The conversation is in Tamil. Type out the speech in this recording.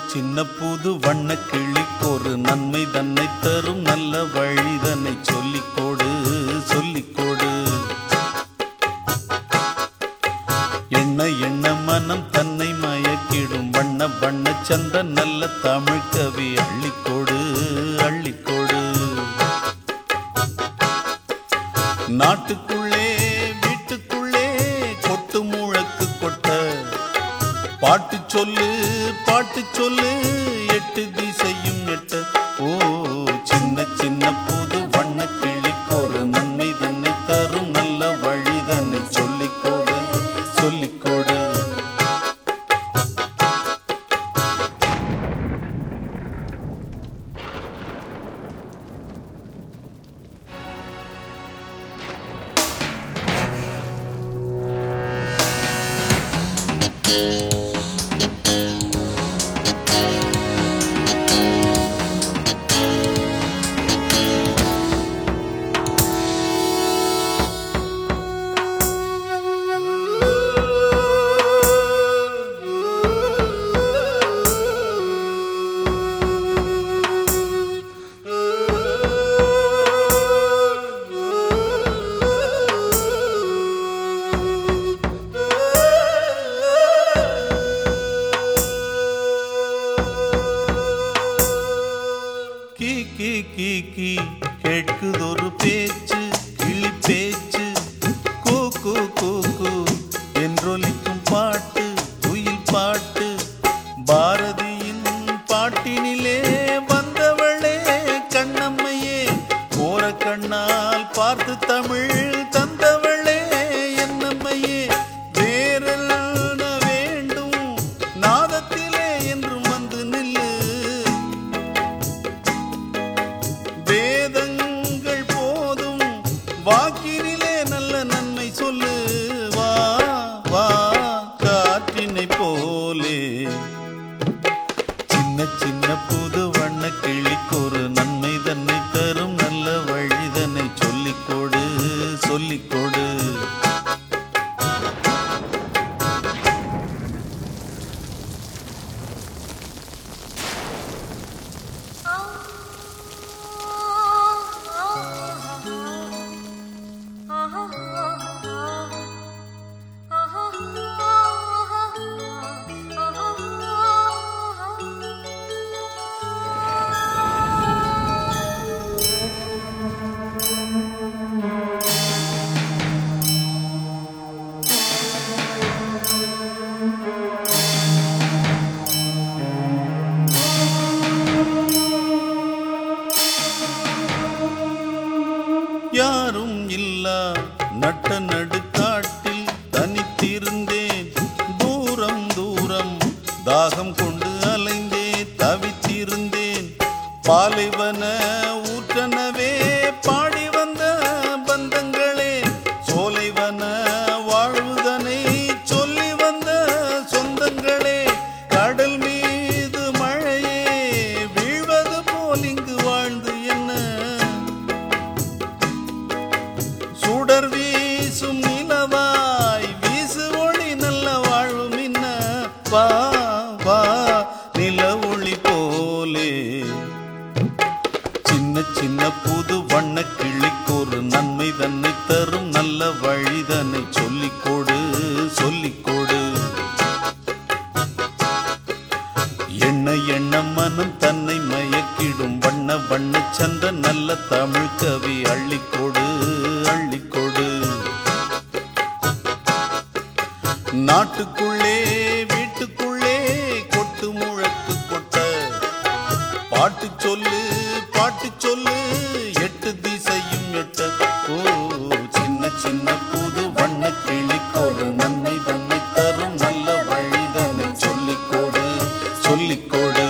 சின்ன புது வண்ண கிளிக்கொரு நன்மை தன்னை தரும் நல்ல வழிதனை சொல்லிக்கோடு சொல்லிக்கோடு எண்ண எண்ண மனம் தன்னை மயக்கிடும் வண்ண வண்ண சந்த நல்ல தமிழ் கவி அள்ளிக்கோடு அள்ளிக்கோடு நாட்டுக்குள்ளே வீட்டுக்குள்ளே கொட்டு முழக்கு கொட்ட பாட்டு சொல்லு பாட்டு சொல்லு எட்டு திசையும் எட்ட ஓ சின்ன சின்ன புது வண்ண கிளிக்கோடு நன்மை தன்னை தரும் நல்ல வழிதனை சொல்லிக்கோடு சொல்லிக்கோடு கீ கீ கீ கீ கேட்குதொரு பேச்சு கிளி பேச்சு கூ கூ கூ கூ என்றொலிக்கும் பாட்டு குயில் பாட்டு பாரதியின் பாட்டினிலே வந்தவளே கண்ணம்மையே ஓர கண்ணால் பார்த்து தமிழ் தந்தவளே என்னம்மையே வேறெல்ல வேண்டும் நாதத்திலே என்றும் வந்து நில்லு வேதங்கள் போதும் வாக்கினிலே நல்ல நன்மை சொல்லு வா வா காற்றினை போலே சின்ன சின்ன புது வண்ண கிளிக்கொரு நன்மை தன்னை தரும் நல்ல வழிதனை சொல்லிக்கொடு சொல்லிக்கொடு யாரும் இல்லா நட்ட நடுக்காட்டில் தனித்திருந்தேன் தூரம் தூரம் தாகம் கொண்டு அலைந்தே தவித்திருந்தேன் பாலைவன ஊற்றனவே பாடி வந்த பந்தங்களே சோலைவன வாழ்வுதனை சொல்லி வந்த சொந்தங்களே கடல் மீது மழையே வீழ்வது போல் இங்கு வாழ்ந்து என்ன சுடர் வீசும் நிலவாய் வீசு ஒளி நல்ல வாழ்வு மின்ன வா வா நில ஒளி போலே சின்ன சின்ன புது வண்ண கிளிக்கொரு நன்மை தன்னை தரும் நல்ல வழிதனை சொல்லிக்கொடு சொல்லிக்கொடு எண்ண எண்ண மனம் தன்னை மயக்கிடும் வண்ண வண்ண சந்த நல்ல தமிழ் கவி அள்ளிக்கொடு அள்ளிக்கொடு நாட்டுக்குள்ளே வீட்டுக்குள்ளே கொட்டு முழக்கு கொட்ட பாட்டு சொல்லு பாட்டு சொல்லு எட்டு திசையும் எட்ட ஓ சின்ன சின்ன புது வண்ண கிளிக்கோடு நன்மை தன்னை தரும் நல்ல வழிதனை சொல்லிக்கோடு சொல்லிக்கோடு